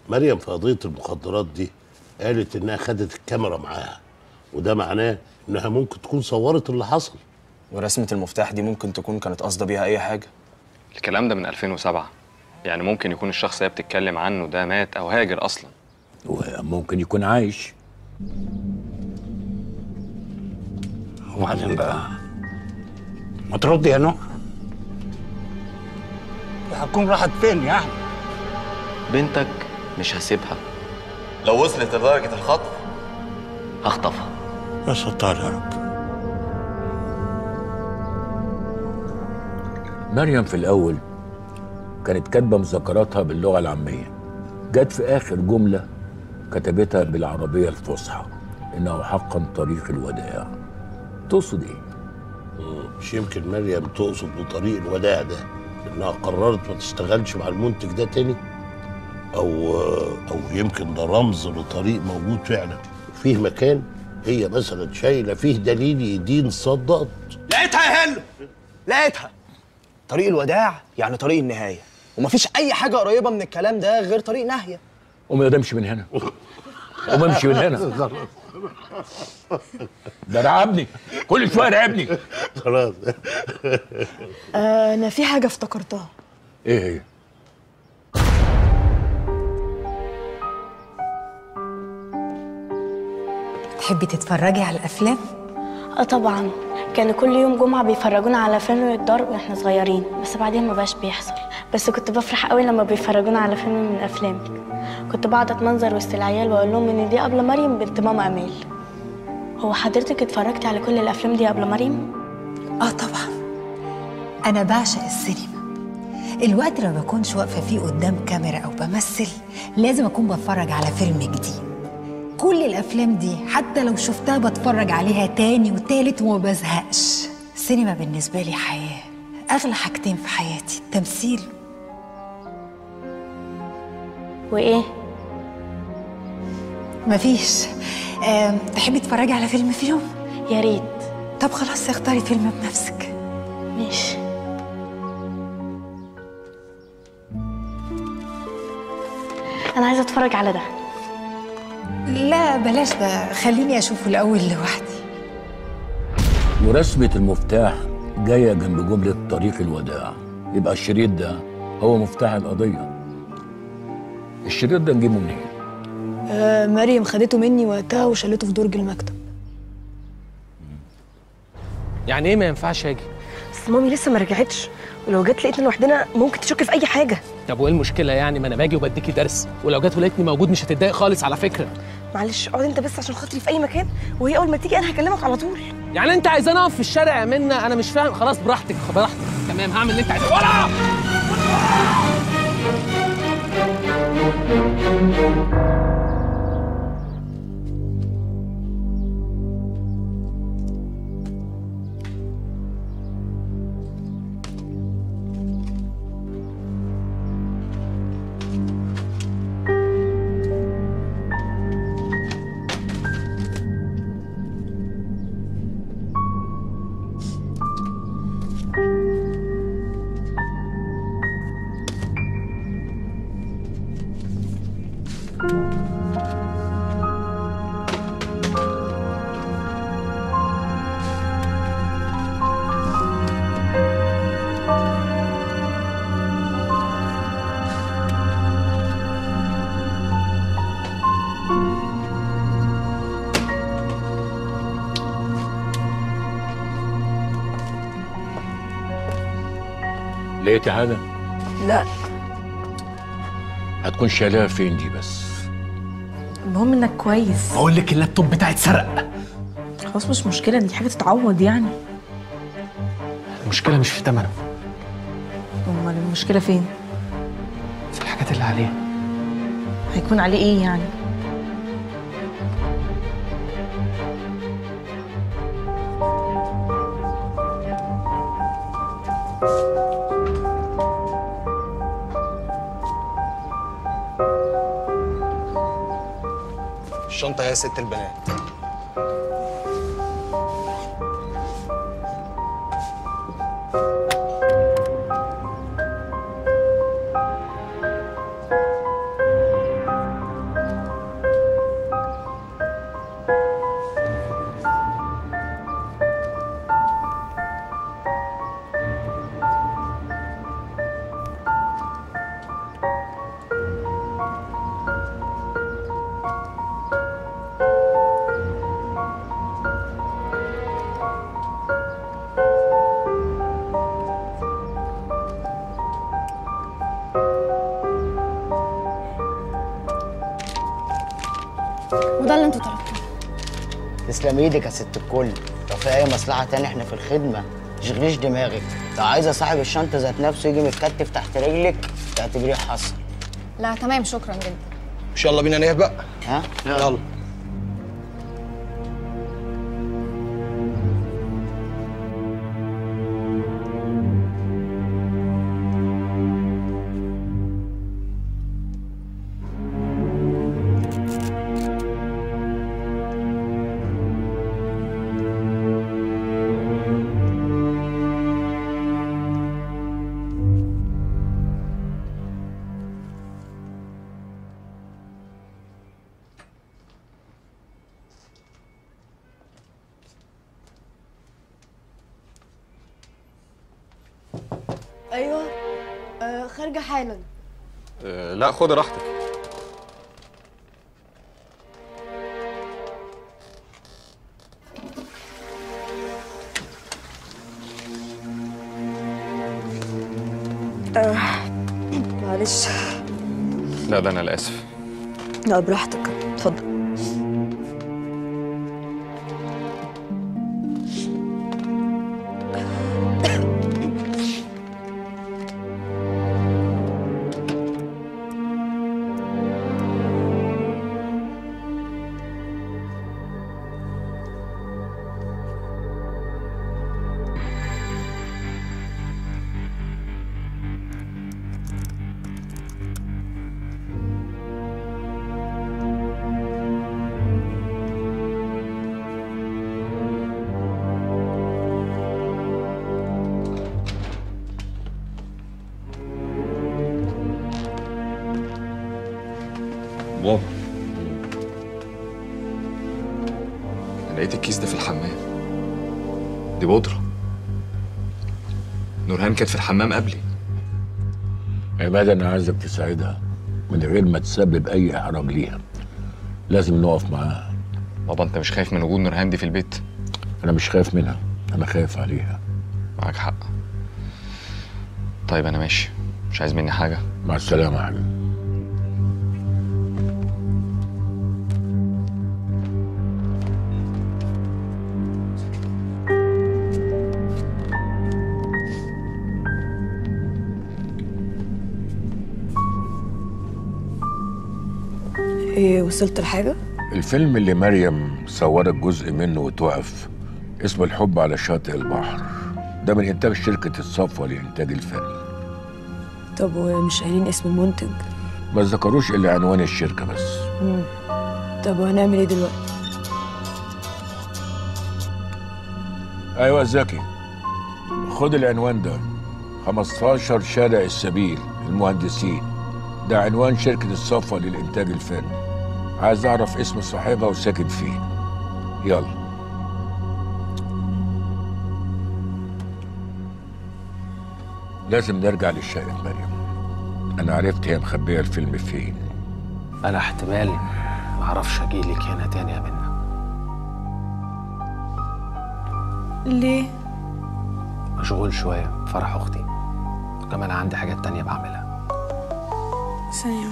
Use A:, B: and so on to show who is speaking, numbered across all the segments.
A: مريم في قضيه المخدرات دي قالت انها خدت الكاميرا معاها وده معناه انها ممكن تكون صورت اللي حصل
B: ورسمة المفتاح دي ممكن تكون كانت قاصدة بيها أي حاجة
C: الكلام ده من 2007 يعني ممكن يكون الشخص اللي هي بتتكلم عنه ده مات او هاجر اصلا
D: وممكن يكون عايش
E: وبعدين بقى ما ترد يا نوح هتكون راحت فين يعني
F: بنتك مش هسيبها
G: لو وصلت لدرجة الخطف
F: هخطفها
E: يا ستار يا رب
D: مريم في الأول كانت كاتبة مذكراتها باللغة العامية جت في آخر جملة كتبتها بالعربية الفصحى إنه حقا طريق الوداع تقصد إيه؟
A: مش يمكن مريم تقصد بطريق الوداع ده انها قررت ما تشتغلش مع المنتج ده تاني او او يمكن ده رمز لطريق موجود فعلا فيه مكان هي مثلا شايله فيه دليل يدين صدقت
B: لقيتها يا هلو لقيتها طريق الوداع يعني طريق النهاية ومفيش أي حاجة قريبة من الكلام ده غير طريق ناهية
D: قوم يا امشي من هنا قوم امشي من هنا ده رعبني كل شوية رعبني
A: خلاص
H: آه، انا في حاجه افتكرتها
D: إيه هي؟
I: تحبي تتفرجي على الافلام
J: اه طبعا كانوا كل يوم جمعة بيفرجونا على فيلم الدار واحنا صغيرين بس بعدين ما بقاش بيحصل بس كنت بفرح قوي لما بيفرجونا على فيلم من افلامك كنت بقعد اتمنظر وسط العيال واقول لهم ان دي قبل مريم بنت ماما امال هو حضرتك اتفرجتي على كل الافلام دي قبل مريم
I: اه طبعا انا بعشق السينما الوقت اللي ما بكونش واقفه فيه قدام كاميرا او بمثل لازم اكون بتفرج على فيلم جديد كل الافلام دي حتى لو شفتها بتفرج عليها تاني وتالت وما بزهقش السينما بالنسبه لي حياه اغلى حاجتين في حياتي التمثيل
J: وايه
I: مفيش آم، تحبي تتفرجي على فيلم فيهم
J: يا ريت
I: طب خلاص اختاري فيلم بنفسك
J: ماشي انا عايزه اتفرج على ده
I: لا بلاش ده خليني اشوفه الاول لوحدي
D: ورسمة المفتاح جاية جنب جملة طريق الوداع يبقى الشريط ده هو مفتاح القضية الشريط ده نجيبه منين؟
H: آه، مريم خدته مني وقتها وشالته في درج المكتب
K: يعني ايه ما ينفعش اجي
L: بس مامي لسه ما رجعتش ولو جت لقيتنا لوحدنا ممكن تشك في اي حاجه
K: طب وايه المشكله يعني ما انا باجي وبديكي درس ولو جت ولقيتني موجود مش هتتضايق خالص على فكره
L: معلش اقعد انت بس عشان خاطري في اي مكان وهي اول ما تيجي انا هكلمك على طول
K: يعني انت عايزاني اقف في الشارع يا منى انا مش فاهم خلاص براحتك براحتك تمام هعمل اللي انت عايزه ولا
D: لقيتي حاجة؟
L: لا
D: هتكون شايلها فين دي بس؟
L: المهم انك كويس
K: بقول لك اللابتوب بتاعي اتسرق
L: خلاص مش مشكله دي حاجه تتعوض يعني
K: المشكله مش في ثمنه
L: امال المشكله فين
K: في الحاجات اللي عليه
L: هيكون عليه ايه يعني
B: الشنطة يا ست البنات
H: وده اللي انتوا طلبتوه
B: تسلم ايدك يا ست الكل لو في اي مصلحه تاني احنا في الخدمه تشغليش دماغك لو عايزه صاحب الشنطه ذات نفسه يجي متكتف تحت رجلك تعتبريه حصل
H: لا تمام شكرا جدا
B: مش يلا بينا نهبق ها يلا
H: ايوه آه خارجه حالا
C: أه لا خد راحتك
L: آه. معلش
C: لا ده انا الاسف
L: لا براحتك اتفضل
C: بابا أنا لقيت الكيس ده في الحمام دي بودرة نورهان كانت في الحمام قبلي
D: عماد انا عايزك تساعدها من غير ما تسبب اي احراج ليها لازم نقف معاها
C: بابا انت مش خايف من وجود نورهان دي في البيت
D: انا مش خايف منها انا خايف عليها
C: معاك حق طيب انا ماشي مش عايز مني حاجه
D: مع السلامه يا حبيبي
L: ايه وصلت لحاجه
D: الفيلم اللي مريم صورت جزء منه وتوقف اسمه الحب على شاطئ البحر ده من انتاج شركه الصفوه للانتاج الفني
L: طب ومش قايلين اسم المنتج
D: ما ذكروش الا عنوان الشركه بس
L: مم. طب وهنعمل ايه دلوقتي
D: ايوه زكي خد العنوان ده 15 شارع السبيل المهندسين ده عنوان شركة الصفوة للإنتاج الفني عايز أعرف اسم صاحبها وساكن فين يلا لازم نرجع للشقة مريم أنا عرفت هي مخبية الفيلم فين
K: انا احتمال ما اعرفش اجيلك هنا تاني يا منى
H: ليه
K: مشغول شويه بفرح اختي وكمان عندي حاجات تانية بعملها
H: ثانيه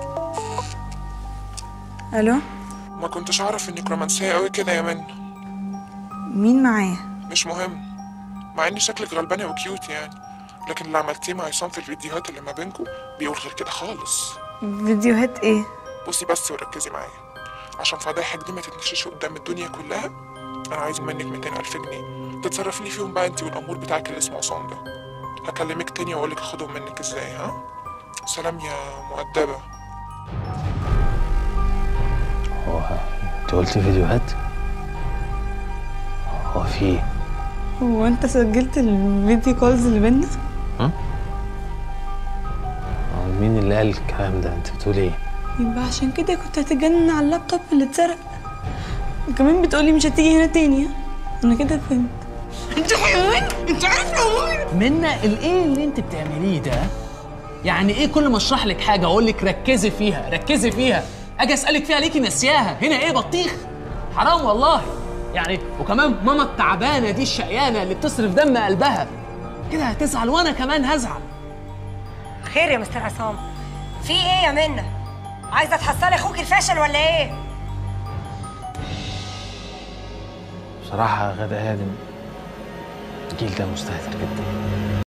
H: الو
M: ما كنتش اعرف انك رومانسيه قوي كده يا منى
H: مين معايا
M: مش مهم مع ان شكلك غلبانه وكيوت يعني لكن اللي عملتيه مع عصام في الفيديوهات اللي ما بينكم بيقول غير كده خالص
H: فيديوهات ايه
M: بصي بس وركزي معايا عشان فضايحك دي ما تتنشش قدام الدنيا كلها انا عايز منك 200 الف جنيه تتصرفي لي فيهم بقى انت والامور بتاعك اللي اسمه عصام ده هكلمك تاني واقولك اخدهم منك ازاي ها سلام يا مؤدبه
K: هو انت قلتي فيديوهات هو في ايه
H: هو انت سجلت الفيديو كولز اللي بينا
K: ها هو مين اللي قال الكلام ده انت بتقولي ايه
H: يبقى عشان كده كنت هتجنن على اللابتوب اللي اتسرق وكمان بتقولي مش هتيجي هنا تاني ها؟ انا كده فهمت انت حيوان انت عارف العموم
K: منا الايه اللي انت بتعمليه ده يعني ايه كل ما اشرح لك حاجه اقول لك ركزي فيها ركزي فيها اجي اسالك فيها ليكي نسياها هنا ايه بطيخ حرام والله يعني وكمان ماما التعبانه دي الشقيانه اللي بتصرف دم قلبها كده هتزعل وانا كمان هزعل
N: خير يا مستر عصام في ايه يا منى عايزه تحصلي اخوك الفاشل ولا ايه
O: بصراحة غدا هادم الجيل ده مستهتر جدا